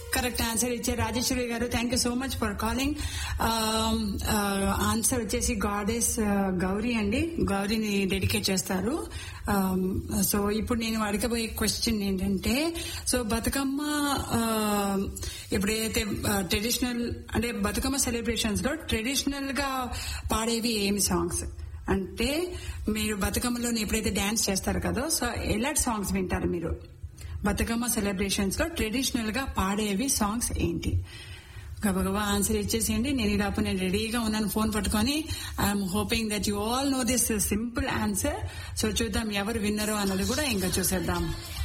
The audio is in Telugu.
కరెక్ట్ ఆన్సర్ ఇచ్చే Rajeshwari garu thank you so much for calling answer వచ్చేసి గాడెస్ గౌరీ అండి గౌరీని డెడికేట్ చేస్తారు సో ఇప్పుడు నేను అడగబోయే క్వశ్చన్ ఏంటంటే సో బతుకమ్మ um, ఎప్పుడైతే ట్రెడిషనల్ అంటే బతుకమ్మ సెలబ్రేషన్స్ లో ట్రెడిషనల్ గా పాడేవి ఏమి సాంగ్స్ అంటే మీరు బతుకమ్మలో ఎప్పుడైతే డాన్స్ చేస్తారు కదా సో ఎలాంటి సాంగ్స్ వింటారు మీరు బతుకమ్మ సెలబ్రేషన్స్ లో ట్రెడిషనల్ గా పాడేవి సాంగ్స్ ఏంటి గబగబా ఆన్సర్ ఇచ్చేసేయండి నేను ఇలాపు నేను రెడీగా ఉన్నాను ఫోన్ పట్టుకొని I'm hoping that you all know this simple answer so చూద్దాం ఎవరు విన్నరో అన్నది కూడా ఇంకా చూసేద్దాం